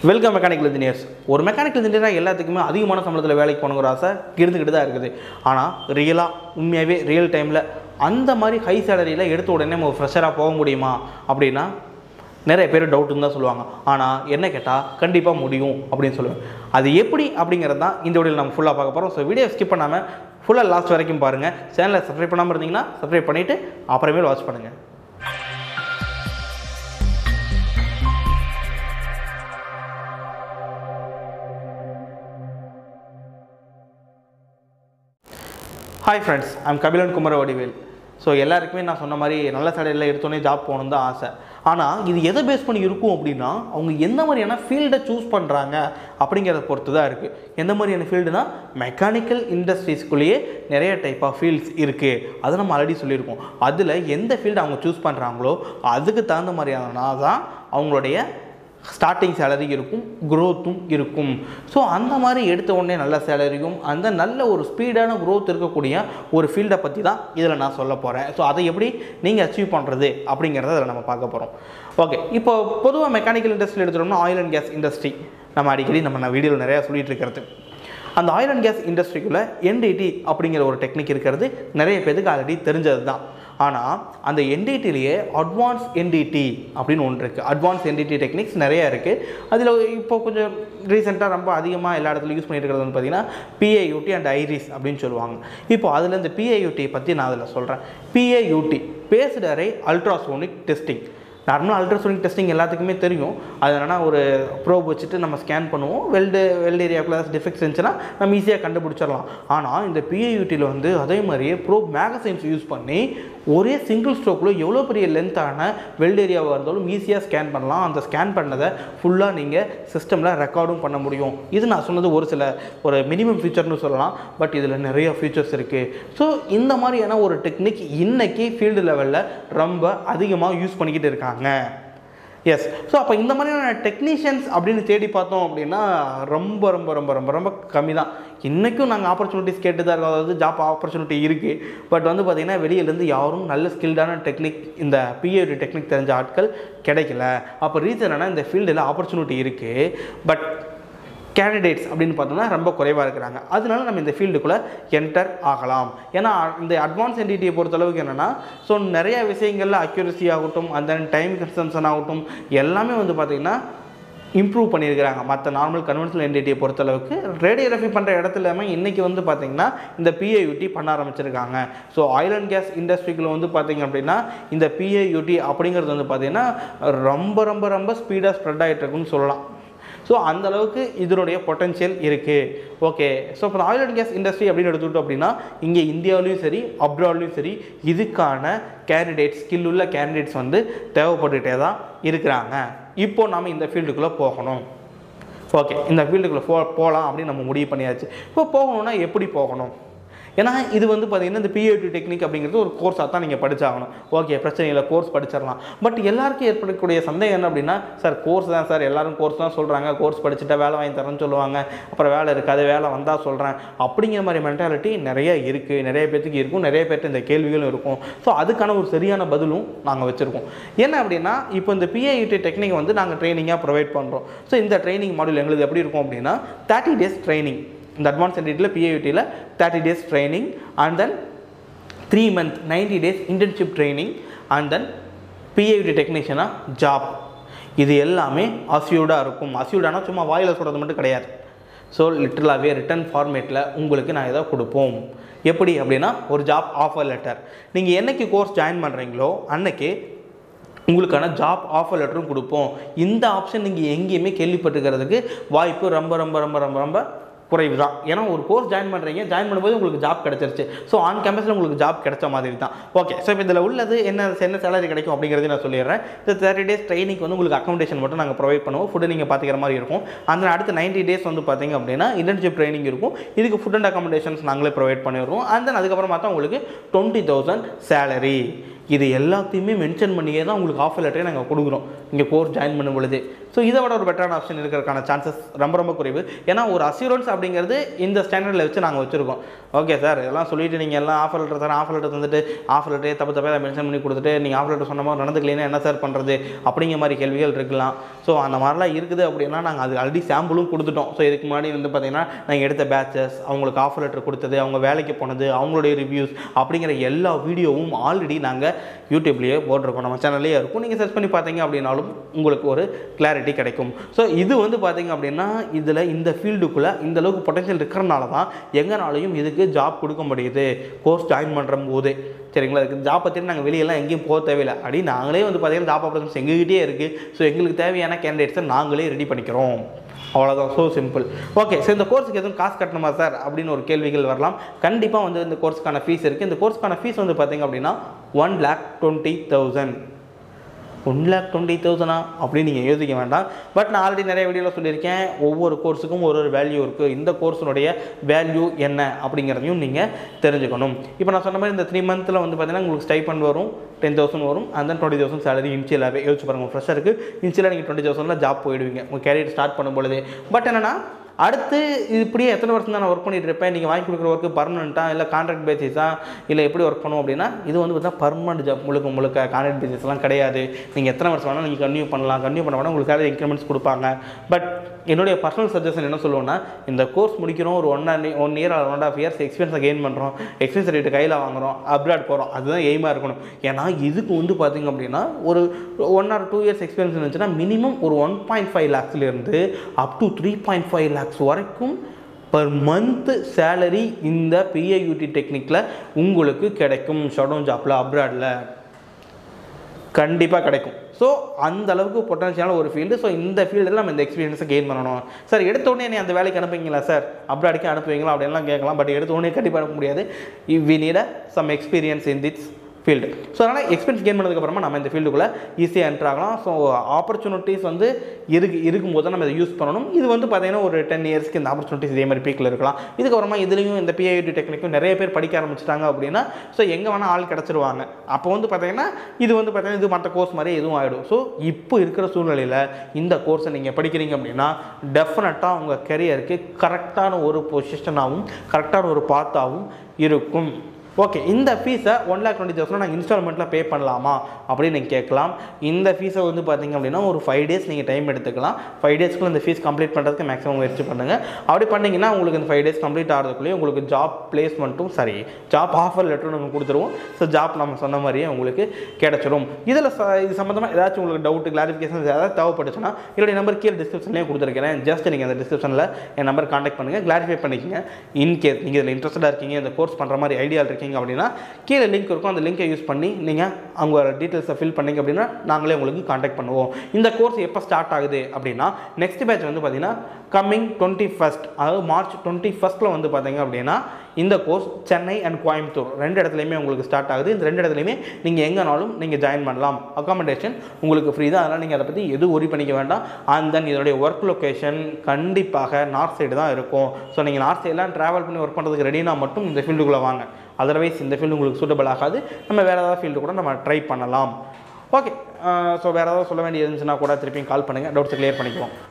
welcome mechanical engineers ஒரு mechanical இன்ஜினியராக எல்லாத்துக்குமே அதிகமான சம்பளத்தில் வேலைக்கு போகணுங்கிற ஆசை இருந்துக்கிட்டு தான் இருக்குது ஆனால் ரியலாக உண்மையாகவே ரியல் டைமில் அந்த மாதிரி ஹை சேலரியில் எடுத்த உடனே நம்ம ஃப்ரெஷராக போக முடியுமா அப்படின்னா நிறைய பேர் டவுட்டுன்னு தான் சொல்லுவாங்க ஆனால் என்ன கேட்டால் கண்டிப்பாக முடியும் அப்படின்னு சொல்லுவேன் அது எப்படி அப்படிங்கிறது தான் இந்த வீடியோவில் நம்ம ஃபுல்லாக பார்க்க போகிறோம் ஸோ வீடியோ ஸ்கிப் பண்ணாமல் ஃபுல்லாக லாஸ்ட் வரைக்கும் பாருங்கள் சேனலை சப்ஸ்கிரைப் பண்ணாமல் இருந்தீங்கன்னா சப்ஸ்கிரைப் பண்ணிவிட்டு அப்புறமேல் வாட்ச் பண்ணுங்கள் hi friends I'm Kabilan Kumara Vadivel so எல்லாருக்குமே நான் சொன்ன மாதிரி நல்ல சேலரியில் எடுத்தோடனே ஜாப் போகணுன்னு தான் ஆசை ஆனால் இது எதை பேஸ் பண்ணி இருக்கும் அப்படின்னா அவங்க எந்த மாதிரியான ஃபீல்டை சூஸ் பண்ணுறாங்க அப்படிங்கிறத பொறுத்து தான் இருக்குது எந்த மாதிரியான ஃபீல்டுனா மெக்கானிக்கல் இண்டஸ்ட்ரீஸ்குள்ளேயே நிறைய டைப் ஆஃப் ஃபீல்ட்ஸ் இருக்குது அதை நம்ம ஆல்ரெடி சொல்லியிருக்கோம் அதில் எந்த ஃபீல்டு அவங்க சூஸ் பண்ணுறாங்களோ அதுக்கு தகுந்த மாதிரியான தான் அவங்களுடைய ஸ்டார்டிங் சேலரி இருக்கும் க்ரோத்தும் இருக்கும் ஸோ அந்த மாதிரி எடுத்த உடனே நல்ல சேலரியும் அந்த நல்ல ஒரு ஸ்பீடான க்ரோத் இருக்கக்கூடிய ஒரு ஃபீல்டை பற்றி தான் இதில் நான் சொல்ல போகிறேன் ஸோ அதை எப்படி நீங்கள் அச்சீவ் பண்ணுறது அப்படிங்கிறத அதில் நம்ம பார்க்க போகிறோம் ஓகே இப்போ பொதுவாக மெக்கானிக்கல் இண்டஸ்ட்ரி எடுத்துட்டோம்னா ஆயில் அண்ட் கேஸ் இண்டஸ்ட்ரி நம்ம அடிக்கடி நம்ம நான் வீடியோவில் நிறையா சொல்லிட்டு இருக்கிறது அந்த ஆயில் அண்ட் கேஸ் இண்டஸ்ட்ரிக்குள்ளே என்டிடி அப்படிங்கிற ஒரு டெக்னிக் இருக்கிறது நிறைய பேருக்கு ஆல்ரெடி தெரிஞ்சது தான் ஆனால் அந்த என்டிடிலேயே அட்வான்ஸ் என்டிடி அப்படின்னு ஒன்று இருக்குது அட்வான்ஸ் என்டிடி டெக்னிக்ஸ் நிறைய இருக்குது அதில் இப்போ கொஞ்சம் ரீசெண்டாக ரொம்ப அதிகமாக எல்லா இடத்துலையும் யூஸ் பண்ணிட்டு இருக்கிறது வந்து பார்த்தீங்கன்னா பிஏயூடி அண்ட் ஐரிஸ் அப்படின்னு சொல்லுவாங்க இப்போ அதில் இந்த பிஏயூடி பற்றி நான் அதில் சொல்கிறேன் PAUT based array ultrasonic testing நார்மலாக அல்ட்ராசோனிக் டெஸ்டிங் எல்லாத்துக்குமே தெரியும் அது என்னென்னா ஒரு ப்ரோப் வச்சுட்டு நம்ம ஸ்கேன் பண்ணுவோம் வெல்டு வெல்டு ஏரியாக்குள்ள டிஃபெக்ட்ஸ் இருந்துச்சுன்னா நம்ம ஈஸியாக கண்டுபிடிச்சிடலாம் ஆனால் இந்த பிஏயூட்டியில் வந்து அதே மாதிரியே ப்ரோப் மேகசைன்ஸ் யூஸ் பண்ணி ஒரே சிங்கிள் ஸ்ட்ரோக்கில் எவ்வளோ பெரிய லென்த்தான வெல்டு ஏரியாவாக இருந்தாலும் ஈஸியாக ஸ்கேன் பண்ணலாம் அந்த ஸ்கேன் பண்ணதை ஃபுல்லாக நீங்கள் சிஸ்டமில் ரெக்கார்டும் பண்ண முடியும் இது நான் சொன்னது ஒரு சில ஒரு மினிமம் ஃபீச்சர்னு சொல்லலாம் பட் இதில் நிறைய ஃபீச்சர்ஸ் இருக்குது ஸோ இந்த மாதிரியான ஒரு டெக்னிக் இன்னைக்கு ஃபீல்டு லெவலில் ரொம்ப அதிகமாக யூஸ் பண்ணிக்கிட்டு இருக்காங்க எஸ் ஸோ அப்போ இந்த மாதிரியான டெக்னீஷியன்ஸ் அப்படின்னு தேடி பார்த்தோம் அப்படின்னா ரொம்ப ரொம்ப ரொம்ப ரொம்ப ரொம்ப கம்மி தான் இன்றைக்கும் நாங்கள் ஆப்பர்ச்சுனிட்டிஸ் கேட்டு தான் இருக்கோம் அதாவது ஜாப் ஆப்பர்ச்சுனிட்டி இருக்குது பட் வந்து பார்த்திங்கன்னா வெளியிலேருந்து யாரும் நல்ல ஸ்கில்டான டெக்னிக் இந்த பிஏடி டெக்னிக் தெரிஞ்ச ஆட்கள் கிடைக்கல அப்போ ரீசன் என்னன்னா இந்த ஃபீல்டில் ஆப்பர்ச்சுனிட்டி இருக்குது பட் கேண்டிடேட்ஸ் அப்படின்னு பார்த்தோம்னா ரொம்ப குறைவாக இருக்கிறாங்க அதனால நம்ம இந்த ஃபீல்டுக்குள்ளே என்டர் ஆகலாம் ஏன்னா இந்த அட்வான்ஸ் என்டிடியை பொறுத்தளவுக்கு என்னென்னா ஸோ நிறைய விஷயங்களில் அக்யூரசி ஆகட்டும் அந்த டைம் கன்சம்ஷன் ஆகட்டும் எல்லாமே வந்து பார்த்திங்கன்னா இம்ப்ரூவ் பண்ணியிருக்கிறாங்க மற்ற நார்மல் கன்வென்ஷனல் என்டிட்டியை பொறுத்தளவுக்கு ரேடியோகிராஃபி பண்ணுற இடத்துலாமே இன்றைக்கி வந்து பார்த்திங்கன்னா இந்த பிஏயூடி பண்ண ஆரம்பிச்சிருக்காங்க ஸோ ஆயில் அண்ட் கேஸ் இண்டஸ்ட்ரிக்குள்ள வந்து பார்த்திங்க அப்படின்னா இந்த பிஏயூடி அப்படிங்கிறது வந்து பார்த்திங்கன்னா ரொம்ப ரொம்ப ரொம்ப ஸ்பீடாக ஸ்ப்ரெட் ஆகிட்டு இருக்குன்னு சொல்லலாம் ஸோ அந்த அளவுக்கு இதனுடைய பொட்டன்ஷியல் இருக்குது ஓகே ஸோ இப்போ ஆயில் அண்ட் கேஸ் இண்டஸ்ட்ரி அப்படின்னு எடுத்துக்கிட்டோம் அப்படின்னா இங்கே இந்தியாவிலையும் சரி அப்ராட்லேயும் சரி இதுக்கான கேண்டிடேட்ஸ் ஸ்கில் உள்ள கேண்டிடேட்ஸ் வந்து தேவைப்பட்டுகிட்டே தான் இருக்கிறாங்க இப்போ நாம் இந்த ஃபீல்டுக்குள்ளே போகணும் ஓகே இந்த ஃபீல்டுக்குள்ளே போ போகலாம் அப்படின்னு நம்ம முடிவு பண்ணியாச்சு இப்போ போகணுன்னா எப்படி போகணும் ஏன்னா இது வந்து பார்த்தீங்கன்னா இந்த பிஏடி டெக்னிக் அப்படிங்கிறது ஒரு கோர்ஸாக தான் நீங்கள் படிச்சாகணும் ஓகே பிரச்சனை இல்லை கோர்ஸ் படிச்சிடலாம் பட் எல்லாருக்கும் ஏற்படக்கூடிய சந்தேகம் என்ன அப்படின்னா சார் கோர்ஸ் தான் சார் எல்லாரும் கோர்ஸ் தான் சொல்கிறாங்க கோர்ஸ் படிச்சுட்டா வேலை வாங்கி தரேன்னு சொல்லுவாங்க அப்புறம் வேலை இருக்காது வேலை வந்தால் சொல்கிறேன் அப்படிங்கிற மாதிரி மென்டாலிட்டி நிறைய இருக்குது நிறைய பேர்த்துக்கு இருக்கும் நிறைய பேர்த்து இந்த கேள்விகளும் இருக்கும் ஸோ அதுக்கான ஒரு சரியான பதிலும் நாங்கள் வச்சுருக்கோம் என்ன அப்படின்னா இப்போ இந்த பிஏஇடி டெக்னிக் வந்து நாங்கள் ட்ரைனிங்காக ப்ரொவைட் பண்ணுறோம் ஸோ இந்த ட்ரைனிங் மாடல் எங்களுக்கு எப்படி இருக்கும் அப்படின்னா தேர்ட்டி டேஸ் ட்ரைனிங் இந்த அட்வான்ஸ் என்டிட்டியில் பிஏயூட்டியில் thirty days training and then three month ninety days internship training and then PAUT டெக்னீஷியனாக ஜாப் இது எல்லாமே அசியூடாக இருக்கும் அசியூடானா சும்மா வாயில் சொல்கிறது மட்டும் கிடையாது ஸோ லிட்டரலாகவே ரிட்டன் ஃபார்மேட்டில் உங்களுக்கு நான் ஏதோ கொடுப்போம் எப்படி அப்படின்னா ஒரு ஜாப் ஆஃபர் லெட்டர் நீங்கள் என்னைக்கு கோர்ஸ் ஜாயின் பண்ணுறீங்களோ அன்னைக்கு உங்களுக்கான ஜாப் ஆஃபர் லெட்டரும் கொடுப்போம் இந்த ஆப்ஷன் நீங்கள் எங்கேயுமே கேள்விப்பட்டுக்கிறதுக்கு வாய்ப்பு ரொம்ப ரொம்ப ரொம்ப ரொம்ப ரொம்ப குறைவு தான் ஏன்னா ஒரு கோர்ஸ் ஜாயின் பண்ணுறீங்க ஜாயின் பண்ணும்போது உங்களுக்கு ஜாப் கிடச்சிருச்சு ஸோ ஆன் கேம்பஸில் உங்களுக்கு ஜாப் கிடைச்ச மாதிரி தான் ஓகே ஸோ இப்போ இதில் உள்ளது என்ன என்ன சேலரி கிடைக்கும் அப்படிங்கிறதையும் நான் சொல்லிடுறேன் இந்த தேர்ட்டி டேஸ் ட்ரைனிங் வந்து உங்களுக்கு அக்கௌண்டேஷன் மட்டும் நாங்கள் ப்ரொவைட் பண்ணுவோம் ஃபுட்டு நீங்கள் பார்த்துக்கிற மாதிரி இருக்கும் அந்த அடுத்த நைன்ட்டி டேஸ் வந்து பார்த்தீங்க அப்படின்னா இன்டர்ன்ஷிப் ட்ரைனிங் இருக்கும் இதுக்கு ஃபுட் அண்ட் அக்காமடேஷன்ஸ் நாங்களே ப்ரொவைட் பண்ணிடுவோம் அண்ட் தென் அதுக்கப்புறம் பார்த்தா உங்களுக்கு டுவெண்ட்டி தௌசண்ட் சேலரி இது எல்லாத்தையுமே மென்ஷன் பண்ணியே தான் உங்களுக்கு ஆஃபர் லெட்டரே நாங்கள் கொடுக்குறோம் இங்கே கோர்ஸ் ஜாயின் பண்ணும் பொழுது ஸோ இதை விட ஒரு பெட்டரான ஆப்ஷன் இருக்கிறதுக்கான சான்சஸ் ரொம்ப ரொம்ப குறைவு ஏன்னா ஒரு அசூரன்ஸ் அப்படிங்கிறது இந்த ஸ்டாண்டர்டில் வச்சு நாங்கள் வச்சுருக்கோம் ஓகே சார் இதெல்லாம் சொல்லிட்டு நீங்கள் எல்லாம் ஆஃபர் லெட்டர் தரேன் ஆஃபர் லெட்டர் தந்துட்டு ஆஃபர் லெட்டரே தப்பு தப்பாக மென்ஷன் பண்ணி கொடுத்துட்டு நீங்கள் ஆஃபர் லெட்டர் சொன்ன மாதிரி நடந்துக்கலைன்னா என்ன சார் பண்ணுறது அப்படிங்கிற மாதிரி கேள்விகள் இருக்கலாம் ஸோ அந்த மாதிரிலாம் இருக்குது அப்படின்னா நாங்கள் அது ஆல்ரெடி சாம்பிளும் கொடுத்துட்டோம் ஸோ இதுக்கு முன்னாடி வந்து பார்த்தீங்கன்னா நாங்கள் எடுத்த பேச்சஸ் அவங்களுக்கு ஆஃபர் லெட்டர் கொடுத்தது அவங்க வேலைக்கு போனது அவங்களுடைய ரிவ்யூஸ் அப்படிங்கிற எல்லா வீடியோவும் ஆல்ரெடி நாங்கள் யூடியூப்லேயே போட்டிருக்கோம் நம்ம சேனல்லே இருக்கும் நீங்கள் சர்ச் பண்ணி பார்த்தீங்க அப்படின்னாலும் உங்களுக்கு ஒரு கிளாரிட்டி கிடைக்கும் ஸோ இது வந்து பார்த்தீங்க அப்படின்னா இதில் இந்த ஃபீல்டுக்குள்ளே இந்த அளவுக்கு பொட்டன்ஷியல் இருக்கிறனால தான் எங்கனாலையும் இதுக்கு ஜாப் கொடுக்க முடியுது கோர்ஸ் ஜாயின் பண்ணுற போதே சரிங்களா இதுக்கு ஜாப் பற்றி நாங்கள் வெளியெல்லாம் எங்கேயும் போக தேவையில்லை அப்படி நாங்களே வந்து பார்த்தீங்கன்னா ஜாப் ஆப்பர்ச்சுனிஸ் எங்ககிட்டயே இருக்குது ஸோ எங்களுக்கு தேவையான கேண்டிடேட்ஸை நாங்களே ரெடி பண்ணிக்கிறோம் அவ்வளோதான் ஸோ சிம்பிள் ஓகே ஸோ இந்த கோர்ஸுக்கு எதுவும் காசு கட்டணுமா சார் அப்படின்னு ஒரு கேள்விகள் வரலாம் கண்டிப்பாக வந்து இந்த கோர்ஸுக்கான ஃபீஸ் இருக்குது இந்த கோர்ஸுக்கான ஃபீஸ் வந்து பார்த்தீங்க அப்படின்னா one lakh twenty thousand one lakh twenty தௌசண்டா அப்படின்னு நீங்கள் யோசிக்க வேண்டாம் பட் நான் ஆல்ரெடி நிறைய வீடியோவில் சொல்லியிருக்கேன் ஒவ்வொரு கோர்ஸுக்கும் ஒரு ஒரு வேல்யூ இருக்குது இந்த கோர்ஸினுடைய வேல்யூ என்ன அப்படிங்கிறதையும் நீங்கள் தெரிஞ்சுக்கணும் இப்போ நான் சொன்ன மாதிரி இந்த த்ரீ மந்த்தில் வந்து பார்த்தீங்கன்னா உங்களுக்கு ஸ்டைபண்ட் வரும் டென் தௌசண்ட் வரும் and then twenty thousand salary இன்ச்சியலாகவே யோசிச்சு பாருங்கள் ஃப்ரெஷருக்கு இன்ச்சியலாக நீங்கள் டுவெண்ட்டி தௌசண்டில் ஜாப் போயிடுவீங்க உங்கள் கேரியர் ஸ்டார்ட் பண்ணும் பொழுது பட் என்னன்னா அடுத்து இது இப்படியே எத்தனை வருஷம் தான் நான் ஒர்க் பண்ணிட்டு இருப்பேன் நீங்கள் வாங்கி கொடுக்குற ஒர்க்கு பர்மனெண்ட்டா இல்லை கான்ட்ராக்ட் பேசிஸா இல்லை எப்படி ஒர்க் பண்ணும் அப்படின்னா இது வந்து பார்த்தா பர்மனெண்ட் ஜாப் முழுக்க முழுக்க கான்ட்ராக்ட் பேசிஸ்லாம் கிடையாது நீங்கள் எத்தனை வருஷம் வேணாலும் நீங்கள் கன்டினியூ பண்ணலாம் கன்டினியூ பண்ண வேணால் உங்களுக்கு சேலரி இன்க்ரிமெண்ட்ஸ் கொடுப்பாங்க பட் என்னுடைய பர்சனல் சஜஷன் என்ன சொல்லுவேன்னா இந்த கோர்ஸ் முடிக்கிறோம் ஒரு one one year one and half years எக்ஸ்பீரியன்ஸை கெயின் பண்ணுறோம் எக்ஸ்பீரியன்ஸ் சர்டிஃபிகேட் கையில் வாங்குறோம் அப்ராட் போகிறோம் அதுதான் எய்மாக இருக்கணும் ஏன்னா இதுக்கு வந்து பார்த்தீங்க அப்படின்னா ஒரு one or two years experience இருந்துச்சுன்னா மினிமம் ஒரு ஒன் பாயிண்ட் ஃபைவ் லேக்ஸ்லேருந்து up to three point five lakhs வரைக்கும் பர் மந்த் சேலரி இந்த பிஏயூடி டெக்னிக்கில் உங்களுக்கு கிடைக்கும் ஷடோன் ஜாப்பில் அப்ராடில் கண்டிப்பாக கிடைக்கும் ஸோ அந்த அளவுக்கு பொட்டன்ஷியலான ஒரு ஃபீல்டு ஸோ இந்த ஃபீல்டில் நம்ம இந்த எக்ஸ்பீரியன்ஸை கெயின் பண்ணணும் சார் எடுத்த உடனே நீ அந்த வேலைக்கு அனுப்புவீங்களா சார் அப்ராடுக்கு அனுப்புவீங்களா அப்படின்லாம் கேட்கலாம் பட் எடுத்த உடனே கண்டிப்பாக அனுப்ப முடியாது we need some experience in this field so அதனால் எக்ஸ்பீரியன்ஸ் கெயின் பண்ணதுக்கப்புறமா நம்ம இந்த ஃபீல்டுக்குள்ளே ஈஸியாக என்ட்ரு ஆகலாம் ஸோ ஆப்பர்ச்சுனிட்டிஸ் வந்து இருக்கு இருக்கும்போது தான் நம்ம இதை யூஸ் பண்ணணும் இது வந்து பார்த்தீங்கன்னா ஒரு டென் இயர்ஸ்க்கு இந்த ஆப்பர்ச்சுனிட்டிஸ் இதே மாதிரி பீக்கில் இருக்கலாம் இதுக்கப்புறமா இதுலேயும் இந்த பிஐடி டெக்னிக்கும் நிறைய பேர் படிக்க ஆரம்பிச்சிட்டாங்க அப்படின்னா ஸோ எங்கே வேணால் ஆள் கிடச்சிருவாங்க அப்போ வந்து பார்த்தீங்கன்னா இது வந்து பார்த்தீங்கன்னா இது மற்ற கோர்ஸ் மாதிரி எதுவும் ஆகிடும் ஸோ இப்போ இருக்கிற சூழ்நிலையில் இந்த கோர்ஸை நீங்கள் படிக்கிறீங்க அப்படின்னா டெஃபினட்டாக உங்கள் கெரியருக்கு கரெக்டான ஒரு பொசிஷனாகவும் கரெக்டான ஒரு பாத்தாகவும் இருக்கும் ஓகே இந்த ஃபீஸை ஒன் லேக் டுவெண்ட்டி தௌசண்ட் நாங்கள் இன்ஸ்டால்மெண்ட்டில் பே பண்ணலாமா அப்படின்னு நீங்கள் கேட்கலாம் இந்த ஃபீஸை வந்து பார்த்தீங்க அப்படின்னா ஒரு ஃபைவ் டேஸ் நீங்கள் டைம் எடுத்துக்கலாம் ஃபைவ் டேஸ்க்குள்ள இந்த ஃபீஸ் கம்ப்ளீட் பண்ணுறதுக்கு மேக்ஸிமம் முயற்சி பண்ணுங்கள் அப்படி பண்ணிங்கன்னா உங்களுக்கு இந்த ஃபைவ் டேஸ் கம்ப்ளீட் ஆகிறதுக்குள்ளேயே உங்களுக்கு ஜாப் பிளேஸ்மெண்ட்டும் சரி ஜாப் ஆஃபர் லெட்டரும் நம்ம கொடுத்துருவோம் ஸோ ஜாப் நம்ம சொன்ன மாதிரியே உங்களுக்கு கிடச்சிரும் இதில் இது சம்மந்தமாக ஏதாச்சும் உங்களுக்கு டவுட் கிளாரிஃபிகேஷன் ஏதாவது தேவைப்பட்டுச்சுன்னா என்னுடைய நம்பர் கீழே டிஸ்கிரிப்ஷன்லேயே கொடுத்துருக்கிறேன் ஜஸ்ட் நீங்கள் அந்த டிஸ்கிரிப்ஷனில் என் நம்பர் காண்டாக்ட் பண்ணுங்கள் கிளாரிஃபை பண்ணிக்கங்க இன்கேஸ் நீங்கள் இதில் இன்ட்ரெஸ்டாக இருக்கீங்க இந்த கோர்ஸ் பண்ணுற மாதிரி ஐடியா இருக்கீங்க அப்படின்னா கீழே லிங்க் இருக்கும் அந்த லிங்கை யூஸ் பண்ணி நீங்கள் அவங்க டீட்டெயில்ஸை ஃபில் பண்ணீங்க அப்படின்னா நாங்களே உங்களுக்கு காண்டாக்ட் பண்ணுவோம் இந்த கோர்ஸ் எப்போ ஸ்டார்ட் ஆகுது அப்படின்னா நெக்ஸ்ட் பேட்ச் வந்து பார்த்தீங்கன்னா கம்மிங் டுவெண்ட்டி ஃபஸ்ட் அதாவது மார்ச் டுவெண்ட்டி ஃபஸ்ட்டில் வந்து பார்த்தீங்க அப்படின்னா இந்த கோர்ஸ் சென்னை அண்ட் கோயம்புத்தூர் ரெண்டு இடத்துலையுமே உங்களுக்கு ஸ்டார்ட் ஆகுது இந்த ரெண்டு இடத்துலையுமே நீங்கள் எங்கேனாலும் நீங்கள் ஜாயின் பண்ணலாம் அகாமடேஷன் உங்களுக்கு ஃப்ரீ தான் அதனால் நீங்கள் அதை பற்றி எதுவும் ஒரி பண்ணிக்க வேண்டாம் அண்ட் தென் இதனுடைய ஒர்க் லொக்கேஷன் கண்டிப்பாக நார்த் சைடு தான் இருக்கும் ஸோ நீங்கள் நார்த் சைடெலாம் ட்ராவல் பண்ணி ஒர்க் பண்ணுறதுக்கு ரெடினா மட்டும் இந்த ஃபீல்டுக்குள்ளே வாங்க அதர்வைஸ் இந்த ஃபீல்டு உங்களுக்கு சூட்டபிள் ஆகாது நம்ம வேறு ஏதாவது ஃபீல்டு கூட நம்ம ட்ரை பண்ணலாம் ஓகே ஸோ வேறு ஏதாவது சொல்ல வேண்டியது இருந்துச்சுன்னா கூட திருப்பியும் கால் பண்ணுங்கள் டவுட்ஸ் கிளியர் பண்ணிக்குவோம்